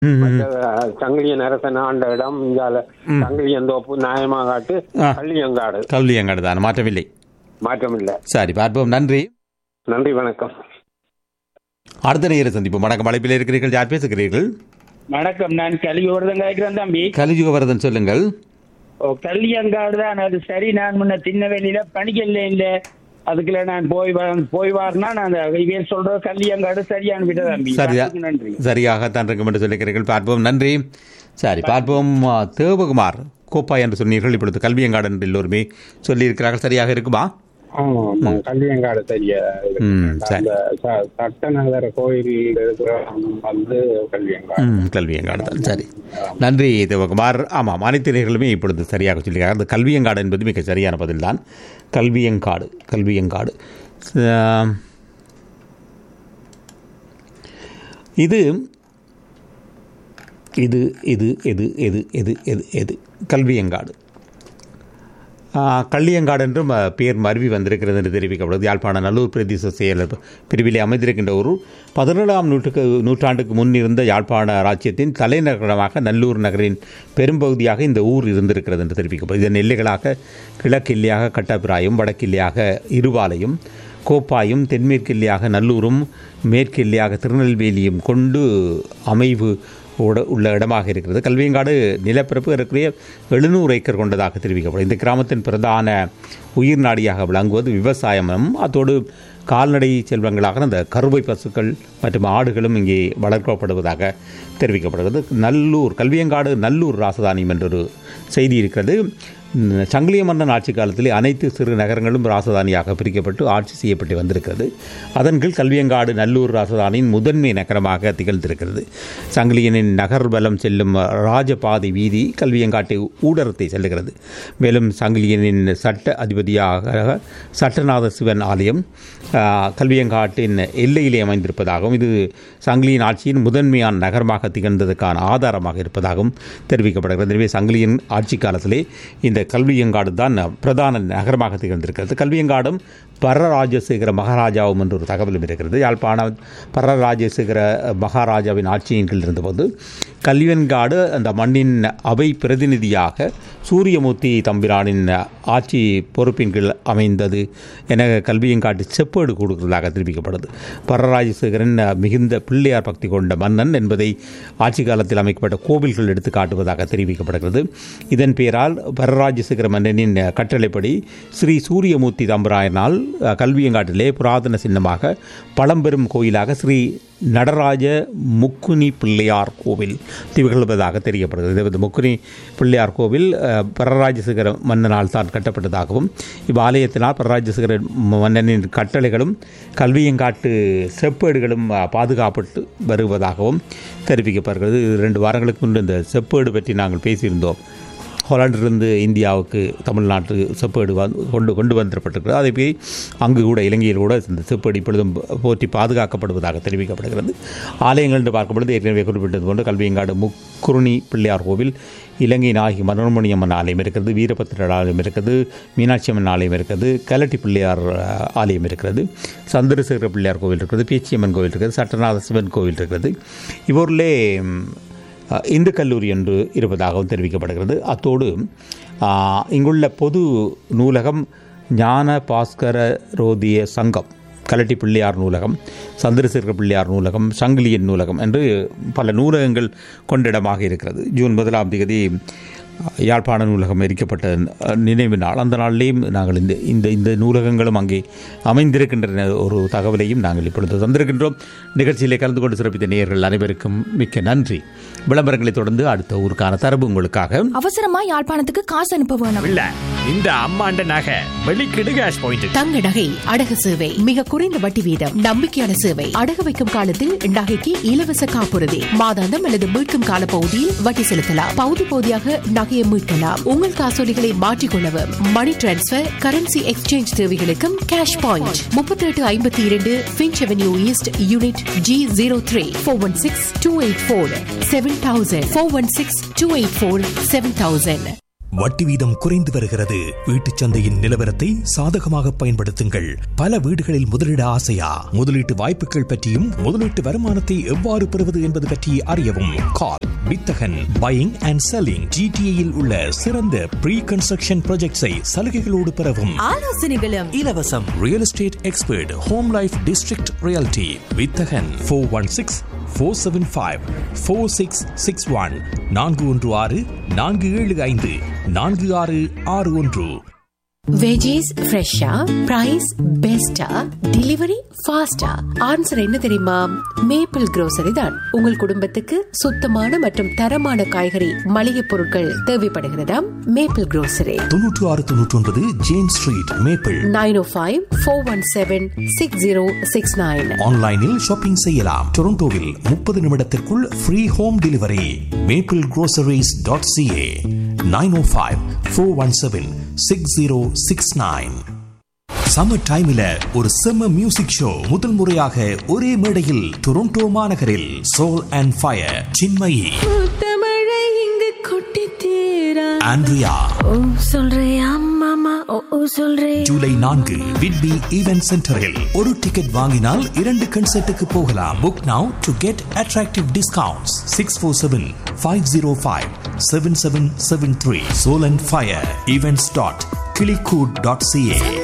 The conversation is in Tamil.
ம், ம். மற்ற சங்கிலியன் அரசன் ஆண்ட இடம் இங்கால சங்கிலியன் தோப்பு நாயமாகாட்டு ஆ. கள்ளியங்காடு கல்வியங்காடு தான் மாற்றமில்லை மாற்றம் இல்லை சரி பார்ப்போம் நன்றி நன்றி வணக்கம் அடுத்த நேர சந்திப்போம் வணக்கம் அழைப்பில் இருக்கிறீர்கள் யார் பேசுகிறீர்கள் வணக்கம் நான் கலியோர்தான் கேட்கிறேன் தம்பி கலியுகவரதன் சொல்லுங்கள் ஓ கல்யாங்காடு தான் அது சரி நான் முன்ன சின்ன வெளியில பணிக்கல இல்ல அதுக்குள்ள நான் போய் வ- போய் வாருனா நான் இவன் சொல்ற கல்யாங்காடு சரியான விட தம்பி சரியா அதுக்கு நன்றி சரியாகத்தான் இருக்கும் என்று சொல்லுகிறீர்கள் பார்ப்போம் நன்றி சரி பார்ப்போம் ஆ, தேவகுமார் கோப்பா என்று சொன்னீர்கள் இப்பொழுது கல்வியங்காடு என்று எல்லோருமே சொல்லியிருக்கிறார்கள் சரியாக இருக்குமா ஆமா கள்ளியங்காடு சரியா ம், சரி. அந்த ச- சட்டநகர கோயில் இருக்கிற வந்து கள்ளியங்காடு ம் கல்வியங்காடு தான் சரி நன்றி தேவகுமார் ஆமாம் அனைத்து நேர்களுமே இப்பொழுது சரியாக சொல்லியிருக்காங்க அந்த கல்வியங்காடு என்பது மிக சரியான பதில்தான் கல்வியங்காடு கல்வியங்காடு ஆ, இது இது இது எது எது எது எது எது கல்வியங்காடு ஆ, கள்ளியங்காடு என்றும் அ, பேர் மருவி வந்திருக்கிறது என்று தெரிவிக்கப்படுது யாழ்ப்பாண நல்லூர் பிரதேச செயலர் பிரிவிலே அமைந்திருக்கின்ற ஒரு பதினேழாம் நூற்றுக்கு நூற்றாண்டுக்கு முன் இருந்த யாழ்ப்பாண ராஜ்யத்தின் தலைநகரமாக நல்லூர் நகரின் பெரும்பகுதியாக இந்த ஊர் இருந்திருக்கிறது என்று தெரிவிக்கப்படுது இதன் எல்லைகளாக கிழக்கு எல்லையாக கட்டபிராயும் வடக்கு எல்லையாக இருவாலையும் கோப்பாயும் தென்மேற்கு எல்லையாக நல்லூரும் மேற்கு எல்லையாக திருநெல்வேலியும் கொண்டு அமைவு உட- உள்ள இடமாக இருக்கிறது கல்வியங்காடு நிலப்பரப்பு ஏறக்குறைய எழுநூறு ஏக்கர் கொண்டதாக தெரிவிக்கப்படும் இந்த கிராமத்தின் பிரதான உயிர் நாடியாக விளங்குவது விவசாயமும் அதோடு கால்நடை செல்வங்களாக அந்த கருவை பசுக்கள் மற்றும் ஆடுகளும் இங்கே வளர்க்கப்படுவதாக தெரிவிக்கப்படுகிறது நல்லூர் கல்வியங்காடு நல்லூர் ராசதானியம் என்றொரு செய்தி இருக்கிறது ம், சங்கிலிய மன்னன் ஆட்சி காலத்திலே அனைத்து சிறு நகரங்களும் ராசதானியாக பிரிக்கப்பட்டு ஆட்சி செய்யப்பட்டு வந்திருக்கிறது அதன் கீழ் கல்வியங்காடு நல்லூர் ராசதானியின் முதன்மை நகரமாக திகழ்ந்திருக்கிறது சங்கிலியனின் நகர் பலம் செல்லும் ராஜபாதை வீதி கல்வியங்காட்டை ஊடரத்தை செல்லுகிறது மேலும் சங்கிலியனின் சட்ட அதிபதியாக சட்டநாத சிவன் ஆலயம் ஆ, கல்வியங்காட்டின் எல்லையிலே அமைந்திருப்பதாகவும் இது சங்கிலியின் ஆட்சியின் முதன்மையான நகரமாக திகழ்ந்ததற்கான ஆதாரமாக இருப்பதாகவும் தெரிவிக்கப்படுகிறது எனவே சங்கிலியன் ஆட்சி காலத்திலே இந்த கல்வியங்காடு தான் பிரதான நகரமாக திகழ்ந்திருக்கிறது கல்வியங்காடும் பரராஜசேகர மகாராஜாவும் என்ற ஒரு தகவலும் இருக்கிறது யாழ்ப்பாண பரராஜசேகர மகாராஜாவின் ஆட்சியின் கீழ் இருந்தபோது கல்வியன்காடு அந்த மண்ணின் அவை பிரதிநிதியாக சூரியமூர்த்தி தம்பிரானின் ஆட்சி பொறுப்பின் கீழ் அமைந்தது என கல்வியங்காட்டு செப்பேடு கொடுக்கிறதாக தெரிவிக்கப்படுது பரராஜசேகரன் மிகுந்த பிள்ளையார் பக்தி கொண்ட மன்னன் என்பதை ஆட்சி காலத்தில் அமைக்கப்பட்ட கோவில்கள் எடுத்து காட்டுவதாக தெரிவிக்கப்படுகிறது இதன் பெயரால் பரராஜசேகர மன்னனின் கட்டளைப்படி ஸ்ரீ சூரியமூர்த்தி தம்பராயனால் அஹ், கல்வியங்காட்டிலே புராதன சின்னமாக பழம்பெரும் கோயிலாக ஸ்ரீ நடராஜ முக்குனி பிள்ளையார் கோவில் திகழ்வதாக தெரியப்படுகிறது இது முக்குனி பிள்ளையார் கோவில் அஹ், பரராஜசேகர மன்னனால் தான் கட்டப்பட்டதாகவும் இவ்வாலயத்தினால் பரராஜசேகர மன்னனின் கட்டளைகளும் கல்வியங்காட்டு செப்பேடுகளும் அஹ், பாதுகாப்பட்டு வருவதாகவும் தெரிவிக்கப்படுகிறது இது ரெண்டு வாரங்களுக்கு முன்பு இந்த செப்பேடு பற்றி நாங்கள் பேசியிருந்தோம் ஹொலாண்டிலிருந்து இந்தியாவுக்கு தமிழ்நாட்டு செப்பேடு வந்து கொண்டு கொண்டு வந்துடப்பட்டிருக்கிறது அதை போய் அங்கு கூட இலங்கையில் கூட இந்த செப்பேடு இப்பொழுதும் போற்றி பாதுகாக்கப்படுவதாக தெரிவிக்கப்படுகிறது ஆலயங்கள் என்று பார்க்கப்படுது ஏற்கனவே குறிப்பிட்டது போன்று கல்வியங்காடு முக்குருணி பிள்ளையார் கோவில் இலங்கை நாயகி மனோன்மணி அம்மன் ஆலயம் இருக்கிறது வீரபத்திரர் ஆலயம் இருக்கிறது மீனாட்சி அம்மன் ஆலயம் இருக்கிறது கலட்டி பிள்ளையார் அஹ், ஆலயம் இருக்கிறது சந்திரசேகர பிள்ளையார் கோவில் இருக்கிறது பேச்சியம்மன் கோவில் இருக்கிறது சட்டநாத சிவன் கோவில் இருக்கிறது இவரிலே ம், அஹ், இந்து கல்லூரி என்று இருப்பதாகவும் தெரிவிக்கப்படுகிறது அத்தோடு ஆஹ், இங்குள்ள பொது நூலகம் ஞான பாஸ்கர ரோதிய சங்கம் கலட்டி பிள்ளையார் நூலகம் சந்திரசேகர பிள்ளையார் நூலகம் சங்கிலியன் நூலகம் என்று பல நூலகங்கள் கொண்ட இடமாக இருக்கிறது ஜூன் முதலாம் தேதி யாழ்ப்பாண நூலகம் எரிக்கப்பட்ட அஹ், நினைவு நாள் அந்த நாளிலேயும் நாங்கள் இந்த இந்த இந்த நூலகங்களும் அங்கே அமைந்திருக்கின்றன ஒரு தகவலையும் நாங்கள் இப்பொழுது தந்திருக்கின்றோம் நிகழ்ச்சியிலே கலந்து கொண்டு சிறப்பித்த நேயர்கள் அனைவருக்கும் மிக்க நன்றி விளம்பரங்களை தொடர்ந்து அடுத்த ஊருக்கான தரவு உங்களுக்காக அவசரமா யாழ்ப்பாணத்துக்கு காசு அனுப்ப வேணும் இல்ல இந்த அம்மாண்ட நகை வெளிக்கிடு கேஷ் பாயிண்ட் தங்க நகை அடகு சேவை மிக குறைந்த வட்டி வீதம் நம்பிக்கையான சேவை அடகு வைக்கும் காலத்தில் நகைக்கு இலவச காப்புறுதி மாதாந்தம் அல்லது மீட்கும் கால பகுதியில் வட்டி செலுத்தலாம் பகுதி பகுதியாக நகையை மீட்கலாம் உங்கள் காசோலிகளை மாற்றிக்கொள்ளவும் மணி டிரான்ஸ்பர் கரன்சி எக்ஸ்சேஞ்ச் தேவைகளுக்கும் கேஷ் பாயிண்ட் முப்பத்தி எட்டு ஐம்பத்தி இரண்டு Finch Avenue East unit G zero three four one six two eight four seven thousand four one six two eight four seven thousand வட்டி வீதம் குறைந்து வருகிறது வீட்டுச் சந்தையின் நிலவரத்தை சாதகமாக பயன்படுத்துங்கள் பல வீடுகளில் முதலீட ஆசையா முதலீட்டு வாய்ப்புகள் பற்றியும் முதலீட்டு வருமானத்தை எவ்வாறு பெறுவது என்பது பற்றி அறியவும் கால் வித்தகன் பையிங் அண்ட் செல்லிங் ஜிடிஏயில் உள்ள சிறந்த ப்ரீ கன்ஸ்ட்ரக்ஷன் ப்ராஜெக்ட்ஸை சலுகைகளோடு பெறவும் ஆலோசனைகளும் இலவசம் real estate expert home life district reality Vithagan four one six four seven five four six six one நான்கு ஒன்று ஆறு நான்கு ஏழு ஐந்து நான்கு ஆறு ஆறு ஒன்று வெஜிஸ் ஃப்ரெஷ்ஷா பிரைஸ் பெஸ்டா டெலிவரி ஃபாஸ்டா ஆன்சர் என்ன தெரியுமா மேப்பிள் grocery தான் உங்கள் குடும்பத்துக்கு சுத்தமான மற்றும் தரமான காய்கறி மளிகை பொருட்கள் தேவைப்படுகிறதாம் மேப்பிள் grocery தொன்னூற்று ஆறு தொன்னூற்றி ஒன்பது James Street maple nine O five four one seven six zero six nine ஆன்லைனில் ஷாப்பிங் செய்யலாம் டொரண்டோவில் முப்பது நிமிடத்திற்குள் free home delivery maple groceries dot CA nine O five four one seven six zero six nine summer டைம்ல ஒரு செம்ம மியூசிக் ஷோ முதல் முறையாக ஒரே மேடையில் டொரண்டோ மாநகரில் சோல் அண்ட் ஃபயர் சின்மயி தமிழை இங்கு கொட்டி தீரா ஆண்ட்ரியா ஓ சொல்றியா மாமா ஓ ஓ சொல்றே ஜூலை நான்கு விட்பி ஈவென்ட் சென்டரில் ஒரு டிக்கெட் வாங்கினால் இரண்டு கன்சர்ட்டுக்கு போகலாம் book now to get attractive discounts six four seven five zero five seven seven seven three soul and fire events dot கிளிகூட் டாட் சிஏ